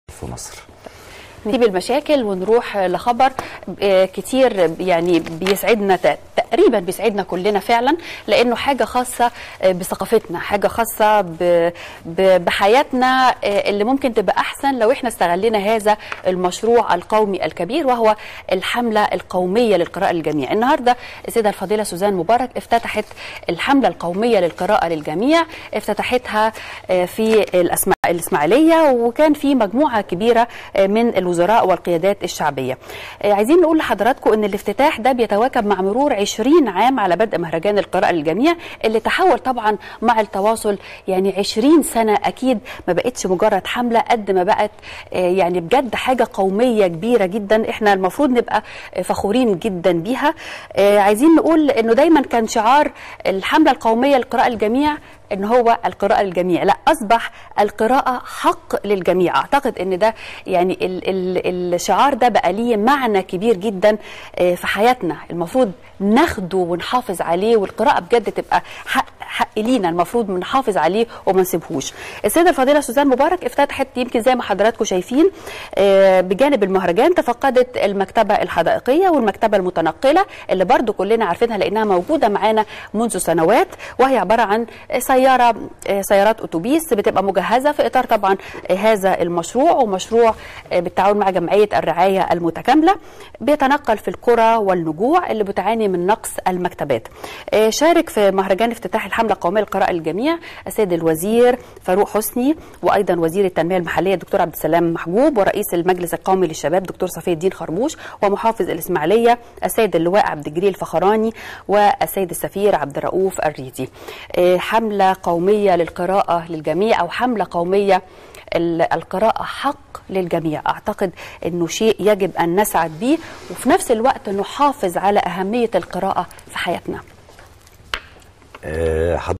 في مصر نسيب المشاكل ونروح لخبر آه، كتير يعني بيسعدنا ت- تقريبا بيسعدنا كلنا فعلا لانه حاجه خاصه آه، بثقافتنا حاجه خاصه ب- ب- بحياتنا آه، اللي ممكن تبقى احسن لو احنا استغلنا هذا المشروع القومي الكبير وهو الحمله القوميه للقراءه للجميع النهارده السيده الفضيله سوزان مبارك افتتحت الحمله القوميه للقراءه للجميع افتتحتها آه، في الأسماء الإسماعيلية وكان في مجموعة كبيرة آه، من الوزراء والقيادات الشعبية آه، عايزين نقول لحضراتكم أن الافتتاح ده بيتواكب مع مرور 20 عام على بدء مهرجان القراءة للجميع اللي تحول طبعا مع التواصل يعني 20 سنة أكيد ما بقتش مجرد حملة قد ما بقت آه، يعني بجد حاجة قومية كبيرة جدا احنا المفروض نبقى آه، فخورين جدا بيها آه، عايزين نقول انه دايما كان شعار الحملة القومية للقراءة للجميع ان هو القراءه للجميع لا اصبح القراءه حق للجميع اعتقد ان ده يعني ال ال الشعار ده بقى ليه معنى كبير جدا آه، في حياتنا المفروض ناخده ونحافظ عليه والقراءه بجد تبقى حق حق لينا المفروض نحافظ عليه وما نسيبهوش السيده الفضيله سوزان مبارك افتتحت يمكن زي ما حضراتكم شايفين آه، بجانب المهرجان تفقدت المكتبه الحدائقيه والمكتبه المتنقله اللي برضو كلنا عارفينها لانها موجوده معانا منذ سنوات وهي عباره عن سياره آه، سيارات اتوبيس بتبقى مجهزه في اطار طبعا آه، هذا المشروع ومشروع آه، بالتعاون مع جمعيه الرعايه المتكامله بيتنقل في القرى والنجوع اللي بتعاني من نقص المكتبات آه، شارك في مهرجان افتتاح الحمله القوميه للقراءه للجميع السيد الوزير فاروق حسني وايضا وزير التنميه المحليه الدكتور عبد السلام محجوب ورئيس المجلس القومي للشباب دكتور صفي الدين خربوش ومحافظ الاسماعيليه السيد اللواء عبد الجليل الفخراني والسيد السفير عبد الرؤوف الريدي آه، حمله قوميه للقراءه للجميع او حمله قوميه ال- القراءة حق للجميع أعتقد أنه شيء يجب أن نسعد به وفي نفس الوقت نحافظ على أهمية القراءة في حياتنا آه،